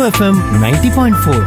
FM ninety point four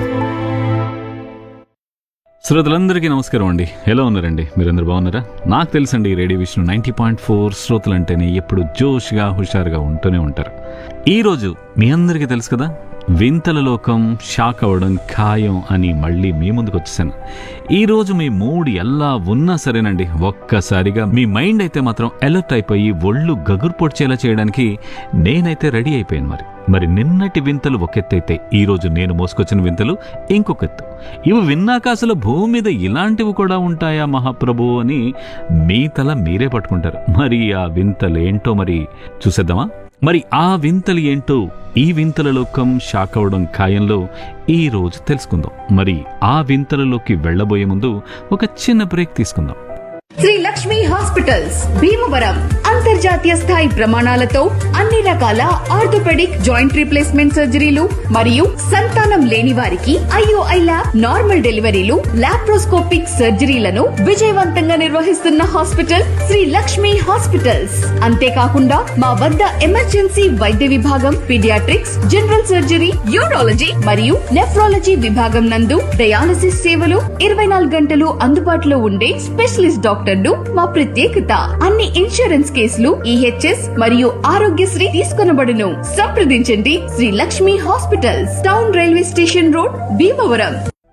శ్రోతలందరికీ నమస్కారం అండి ఎలా ఉన్నారండి మీరందరూ బాగున్నారా నాకు తెలుసండి radio Vishnu ninety point four శ్రోతలంటేనే ఎప్పుడు జోష్గా హుషారుగా ఉంటూనే ఉంటారు ఈరోజు మీ అందరికీ తెలుసు కదా వింతల లోకం షాక్ అవ్వడం ఖాయం అని మళ్ళీ మీ ముందుకు వచ్చేసాను ఈరోజు మీ మూడ్ ఎలా ఉన్నా సరేనండి ఒక్కసారిగా మీ మైండ్ అయితే మాత్రం అలర్ట్ అయిపోయి ఒళ్ళు గగురు పొడిచేలా చేయడానికి నేనైతే రెడీ అయిపోయాను మరి మరి నిన్నటి వింతలు ఒకెత్తైతే ఈ రోజు నేను మోసుకొచ్చిన వింతలు ఇంకొకెత్తు ఇవి విన్నాక అసలు భూమి మీద ఇలాంటివి కూడా ఉంటాయా మహాప్రభు అని మీ తల మీరే పట్టుకుంటారు మరి ఆ వింతలు ఏంటో మరి చూసేద్దామా మరి ఆ వింతలు ఏంటో ఈ వింతల లోకం షాక్ అవడం ఖాయంలో ఈ రోజు తెలుసుకుందాం మరి ఆ వింతలలోకి వెళ్ళబోయే ముందు ఒక చిన్న బ్రేక్ తీసుకుందాం శ్రీ లక్ష్మి హాస్పిటల్స్ భీమవరం అంతర్జాతీయ స్థాయి ప్రమాణాలతో అన్ని రకాల ఆర్థోపెడిక్ జాయింట్ రీప్లేస్మెంట్ సర్జరీలు మరియు సంతానం లేని వారికి ఐఓఐ ల్యాబ్ నార్మల్ డెలివరీలు లాప్రోస్కోపిక్ సర్జరీలను విజయవంతంగా నిర్వహిస్తున్న హాస్పిటల్ శ్రీ లక్ష్మి హాస్పిటల్స్ అంతేకాకుండా మా వద్ద ఎమర్జెన్సీ వైద్య విభాగం పీడియాట్రిక్స్ జనరల్ సర్జరీ యూరాలజీ మరియు నెఫ్రాలజీ విభాగం నందు డయాలసిస్ సేవలు ఇరవై నాలుగు గంటలు అందుబాటులో ఉండే స్పెషలిస్ట్ డాక్టర్లు మా ప్రత్యేకత అన్ని ఇన్సూరెన్స్ కేసులు ఈహెచ్ఎస్ మరియు ఆరోగ్యశ్రీ తీసుకొనబడును సంప్రదించండి Shri Lakshmi hospitals town railway station road Bhimavaram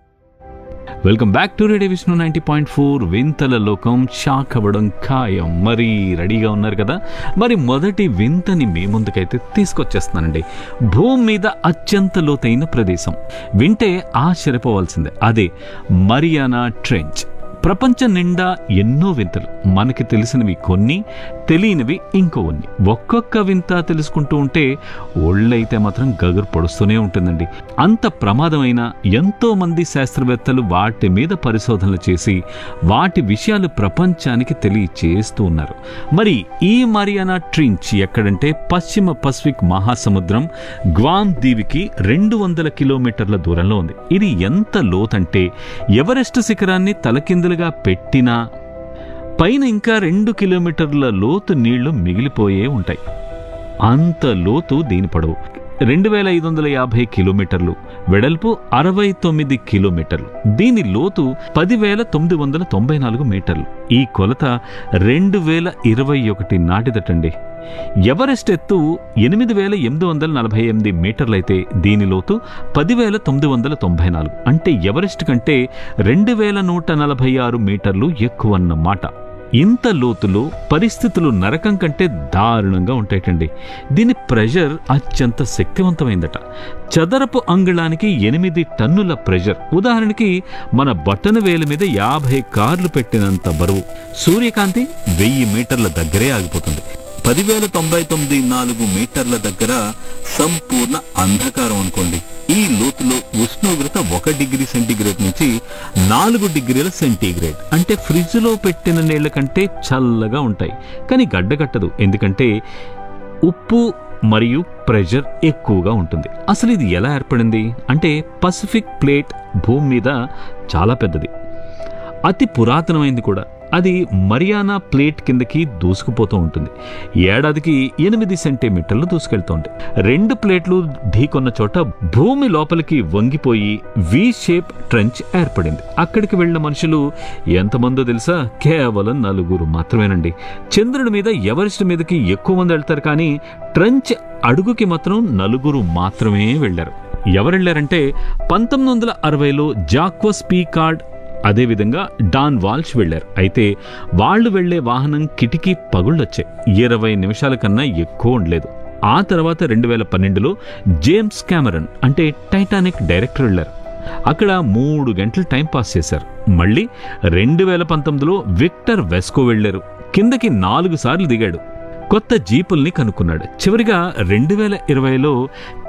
welcome back to radio Vishnu ninety point four వింతల లోకం షాక్ అవ్వడం ఖాయం మరి రెడీగా ఉన్నారు కదా మరి మొదటి వింతని మీ ముందుకైతే తీసుకొచ్చేస్తున్నానండి భూమి మీద అత్యంత లోతైన ప్రదేశం వింటే ఆశ్చర్యపోవాల్సిందే అదే మరియానా ట్రెంచ్ ప్రపంచం నిండా ఎన్నో వింతలు మనకి తెలిసినవి కొన్ని తెలియనివి ఇంకొన్ని ఒక్కొక్క వింత తెలుసుకుంటూ ఉంటే ఒళ్ళైతే మాత్రం గగురు పొడుస్తూనే ఉంటుందండి అంత ప్రమాదమైన ఎంతో మంది శాస్త్రవేత్తలు వాటి మీద పరిశోధనలు చేసి వాటి విషయాలు ప్రపంచానికి తెలియచేస్తూ ఉన్నారు మరి ఈ మరియానా ట్రించ్ ఎక్కడంటే పశ్చిమ పసిఫిక్ మహాసముద్రం గ్వామ్ దీవికి రెండు వందల కిలోమీటర్ల దూరంలో ఉంది ఇది ఎంత లోతంటే ఎవరెస్ట్ శిఖరాన్ని తలకిందులుగా పెట్టినా పైన ఇంకా రెండు కిలోమీటర్ల లోతు నీళ్లు మిగిలిపోయే ఉంటాయి అంత లోతు దీని పొడవు రెండు వేల ఐదు వందల యాభై కిలోమీటర్లు వెడల్పు అరవై తొమ్మిది కిలోమీటర్లు దీని లోతు పదివేల తొమ్మిది వందల తొంభై నాలుగు మీటర్లు ఈ కొలత రెండు వేల ఇరవై ఒకటి నాటిదటండి ఎవరెస్ట్ ఎత్తు ఎనిమిది వేల ఎనిమిది వందల నలభై ఎనిమిది మీటర్లయితే దీని లోతు పదివేల తొమ్మిది వందల తొంభై నాలుగు అంటే ఎవరెస్ట్ కంటే రెండు వేల నూట నలభై ఆరు మీటర్లు ఎక్కువన్నమాట ఇంత లోతులో పరిస్థితులు నరకం కంటే దారుణంగా ఉంటాయటండి దీని ప్రెషర్ అత్యంత శక్తివంతమైందట చదరపు అంగుళానికి ఎనిమిది టన్నుల ప్రెషర్ ఉదాహరణకి మన బట్టన వేల మీద యాభై కార్లు పెట్టినంత బరువు సూర్యకాంతి వెయ్యి మీటర్ల దగ్గరే ఆగిపోతుంది పదివేల తొంభై తొమ్మిది నాలుగు మీటర్ల దగ్గర సంపూర్ణ అంధకారం అనుకోండి ఈ లోతులో ఉష్ణోగ్రత ఒక డిగ్రీ సెంటీగ్రేడ్ నుంచి నాలుగు డిగ్రీల సెంటీగ్రేడ్ అంటే ఫ్రిడ్జ్ లో పెట్టిన నీళ్ల కంటే చల్లగా ఉంటాయి కానీ గడ్డగట్టదు ఎందుకంటే ఉప్పు మరియు ప్రెషర్ ఎక్కువగా ఉంటుంది అసలు ఇది ఎలా ఏర్పడింది అంటే పసిఫిక్ ప్లేట్ భూమి మీద చాలా పెద్దది అతి పురాతనమైంది కూడా అది మరియానా ప్లేట్ కిందకి దూసుకుపోతూ ఉంటుంది ఏడాదికి ఎనిమిది సెంటీమీటర్లు దూసుకెళ్తోంది రెండు ప్లేట్లు ఢీకొన్న చోట భూమి లోపలికి వంగిపోయి వి షేప్ ట్రెంచ్ ఏర్పడింది అక్కడికి వెళ్ళిన మనుషులు ఎంతమందో తెలుసా కేవలం నలుగురు మాత్రమేనండి చంద్రుడి మీద ఎవరెస్ట్ మీదకి ఎక్కువ మంది వెళ్తారు కానీ ట్రెంచ్ అడుగుకి మాత్రం నలుగురు మాత్రమే వెళ్ళారు ఎవరెళ్ళారంటే పంతొమ్మిది వందల అరవైలో జాక్వస్ పీకార్డ్ అదేవిధంగా డాన్ వాల్ష్ వెళ్లారు అయితే వాళ్ళు వెళ్లే వాహనం కిటికీ పగుళ్ళొచ్చాయి ఇరవై నిమిషాల కన్నా ఎక్కువ ఉండలేదు ఆ తర్వాత రెండు వేల పన్నెండులో జేమ్స్ కెమెరన్ అంటే టైటానిక్ డైరెక్టర్ వెళ్లారు అక్కడ మూడు గంటలు టైం పాస్ చేశారు మళ్ళీ రెండు వేల పంతొమ్మిదిలో విక్టర్ వెస్కో వెళ్లారు కిందకి నాలుగు సార్లు దిగాడు కొత్త జీపుల్ని కనుక్కున్నాడు చివరిగా రెండు వేల ఇరవైలో